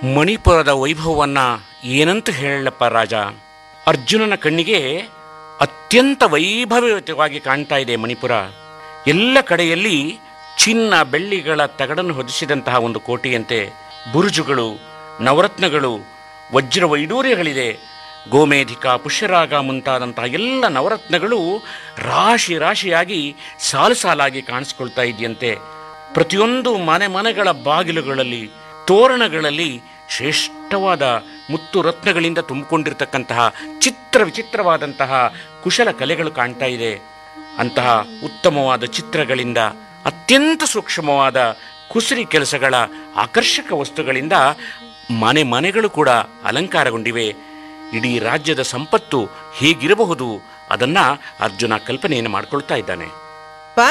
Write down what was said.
ಮಣಿಪುರದ ವೈಭವವನ್ನ ಏನಂತ ಹೇಳಪ್ಪ ರಾಜ ಅರ್ಜುನನ ಕಣ್ಣಿಗೆ ಅತ್ಯಂತ ವೈಭವಯುತವಾಗಿ ಕಾಣ್ತಾ ಇದೆ ಮಣಿಪುರ ಎಲ್ಲ ಕಡೆಯಲ್ಲಿ ಚಿನ್ನ ಬೆಳ್ಳಿಗಳ ತಗಡನ್ನು ಹೊದಿಸಿದಂತಹ ಒಂದು ಕೋಟೆಯಂತೆ ಬುರುಜುಗಳು ನವರತ್ನಗಳು ವಜ್ರ ವೈಡೂರ್ಯಗಳಿದೆ ಗೋಮೇಧಿಕ ಪುಷ್ಯರಾಗ ಮುಂತಾದಂತಹ ಎಲ್ಲ ನವರತ್ನಗಳು ರಾಶಿ ರಾಶಿಯಾಗಿ ಸಾಲು ಸಾಲಾಗಿ ಕಾಣಿಸ್ಕೊಳ್ತಾ ಇದೆಯಂತೆ ಪ್ರತಿಯೊಂದು ಮನೆ ಮನೆಗಳ ಬಾಗಿಲುಗಳಲ್ಲಿ ತೋರಣಗಳಲ್ಲಿ ಶ್ರೇಷ್ಠವಾದ ಮುತ್ತು ರತ್ನಗಳಿಂದ ತುಂಬಿಕೊಂಡಿರ್ತಕ್ಕಂತಹ ಚಿತ್ರ ವಿಚಿತ್ರವಾದಂತಹ ಕುಶಲ ಕಲೆಗಳು ಕಾಣ್ತಾ ಇದೆ ಅಂತಹ ಉತ್ತಮವಾದ ಚಿತ್ರಗಳಿಂದ ಅತ್ಯಂತ ಸೂಕ್ಷ್ಮವಾದ ಕುಸುರಿ ಕೆಲಸಗಳ ಆಕರ್ಷಕ ವಸ್ತುಗಳಿಂದ ಮನೆ ಮನೆಗಳು ಕೂಡ ಅಲಂಕಾರಗೊಂಡಿವೆ ಇಡೀ ರಾಜ್ಯದ ಸಂಪತ್ತು ಹೇಗಿರಬಹುದು ಅದನ್ನ ಅರ್ಜುನ ಕಲ್ಪನೆಯನ್ನು ಮಾಡಿಕೊಳ್ತಾ ಇದ್ದಾನೆ